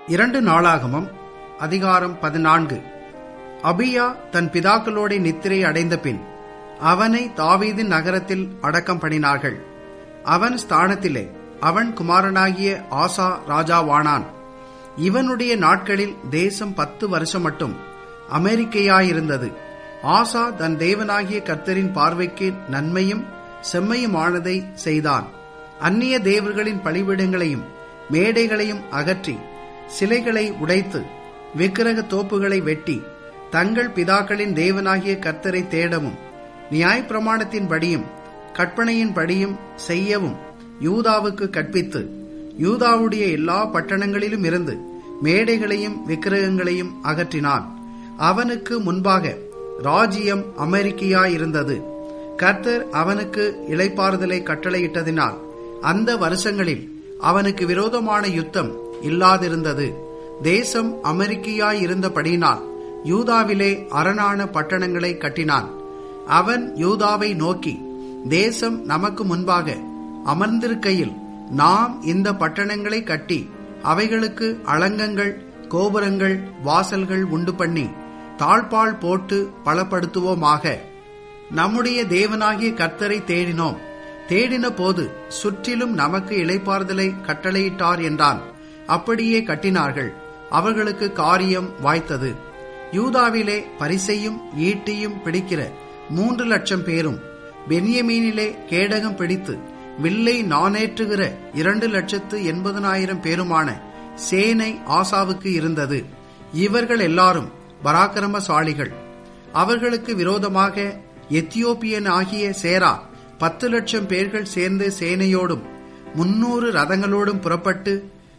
இரண்டு நாளாகமம் அதிகாரம் பதினான்கு அபியா தன் பிதாக்களோட நித்திரை அடைந்த பின் அவனை தாவீதின் நகரத்தில் அடக்கம் பண்ணினார்கள் அவன் ஸ்தானத்திலே அவன் குமாரனாகிய ஆசா ராஜாவானான் இவனுடைய நாட்களில் தேசம் பத்து வருஷம் மட்டும் அமெரிக்கையாயிருந்தது ஆசா தன் தேவனாகிய கர்த்தரின் பார்வைக்கு நன்மையும் செம்மையுமானதை செய்தான் அந்நிய தேவர்களின் பலிபீடங்களையும் மேடைகளையும் அகற்றி சிலைகளை உடைத்து விக்கிரக தோப்புகளை வெட்டி தங்கள் பிதாக்களின் தேவனாகிய கர்த்தரை தேடவும் நியாயப்பிரமாணத்தின்படியும் கற்பனையின்படியும் செய்யவும் யூதாவுக்கு கற்பித்து யூதாவுடைய எல்லா பட்டணங்களிலும் இருந்து மேடைகளையும் விக்கிரகங்களையும் அகற்றினான் அவனுக்கு முன்பாக ராஜ்யம் அமெரிக்கையாயிருந்தது கர்த்தர் அவனுக்கு இளைப்பாறுதலை கட்டளையிட்டதினால் அந்த வருஷங்களில் அவனுக்கு விரோதமான யுத்தம் இல்லாதிருந்தது தேசம் அமெரிக்கையாயிருந்தபடியினால் யூதாவிலே அரணான பட்டணங்களை கட்டினான் அவன் யூதாவை நோக்கி தேசம் நமக்கு முன்பாக அமர்ந்திருக்கையில் நாம் இந்த பட்டணங்களை கட்டி அவைகளுக்கு அலங்கங்கள் கோபுரங்கள் வாசல்கள் உண்டு பண்ணி தாழ்பால் போட்டு பலப்படுத்துவோமாக நம்முடைய தேவனாகிய கர்த்தரை தேடினோம் தேடின போது சுற்றிலும் நமக்கு இளைப்பாறுதலை கட்டளையிட்டார் என்றான் அப்படியே கட்டினார்கள் அவர்களுக்கு காரியம் வாய்த்தது யூதாவிலே பரிசையும் ஈட்டியும் பிடிக்கிற மூன்று லட்சம் பேரும் பென்யமீனிலே கேடகம் பிடித்து வில்லை நானேற்றுகிற இரண்டு லட்சத்து எண்பதனாயிரம் பேருமான சேனை ஆசாவுக்கு இருந்தது இவர்கள் எல்லாரும் பராக்கிரமசாலிகள் அவர்களுக்கு விரோதமாக எத்தியோப்பியன் ஆகிய சேரா பத்து லட்சம் பேர்கள் சேர்ந்து சேனையோடும் முன்னூறு ரதங்களோடும் புறப்பட்டு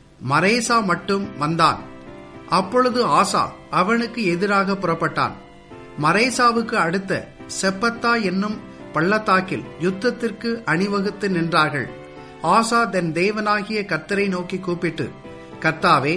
மரேசா மட்டும் வந்தான் அப்பொழுது ஆசா அவனுக்கு எதிராக புறப்பட்டான் மரேசாவுக்கு அடுத்த செப்பத்தா என்னும் பள்ளத்தாக்கில் யுத்தத்திற்கு அணிவகுத்து நின்றார்கள் ஆசா தன் தேவனாகிய கர்த்தரை நோக்கி கூப்பிட்டு கர்த்தாவே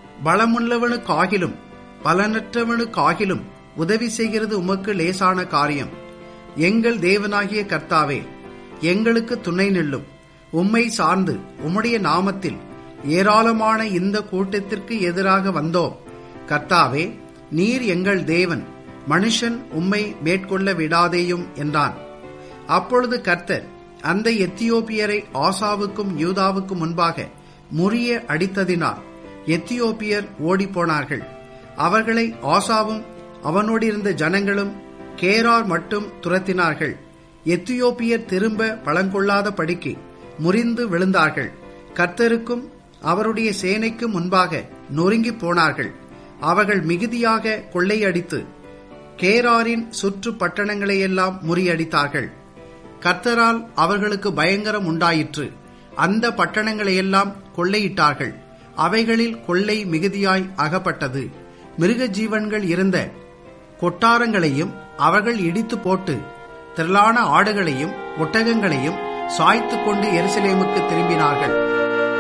பலமுள்ளவனுக்காகிலும் பலனற்றவனுக்காகிலும் உதவி செய்கிறது உமக்கு லேசான காரியம் எங்கள் தேவனாகிய கர்த்தாவே எங்களுக்கு துணை நில்லும் உம்மை சார்ந்து உம்முடைய நாமத்தில் ஏராளமான இந்த கூட்டத்திற்கு எதிராக வந்தோம் கர்த்தாவே நீர் எங்கள் தேவன் மனுஷன் உம்மை மேற்கொள்ள விடாதேயும் என்றான் அப்பொழுது கர்த்தர் அந்த எத்தியோப்பியரை ஆசாவுக்கும் யூதாவுக்கும் முன்பாக முறிய அடித்ததினால் எத்தியோப்பியர் ஓடிப்போனார்கள் அவர்களை ஆசாவும் அவனோடிருந்த ஜனங்களும் கேரார் மட்டும் துரத்தினார்கள் எத்தியோப்பியர் திரும்ப பழங்கொள்ளாத படிக்கு முறிந்து விழுந்தார்கள் கர்த்தருக்கும் அவருடைய சேனைக்கு முன்பாக நொறுங்கி போனார்கள் அவர்கள் மிகுதியாக கொள்ளையடித்து கேராரின் சுற்று பட்டணங்களையெல்லாம் முறியடித்தார்கள் கர்த்தரால் அவர்களுக்கு பயங்கரம் உண்டாயிற்று அந்த பட்டணங்களையெல்லாம் கொள்ளையிட்டார்கள் அவைகளில் கொள்ளை மிகுதியாய் அகப்பட்டது மிருக ஜீவன்கள் இருந்த கொட்டாரங்களையும் அவர்கள் இடித்து போட்டு திரளான ஆடுகளையும் ஒட்டகங்களையும் சாய்த்து கொண்டு எருசலேமுக்கு திரும்பினார்கள்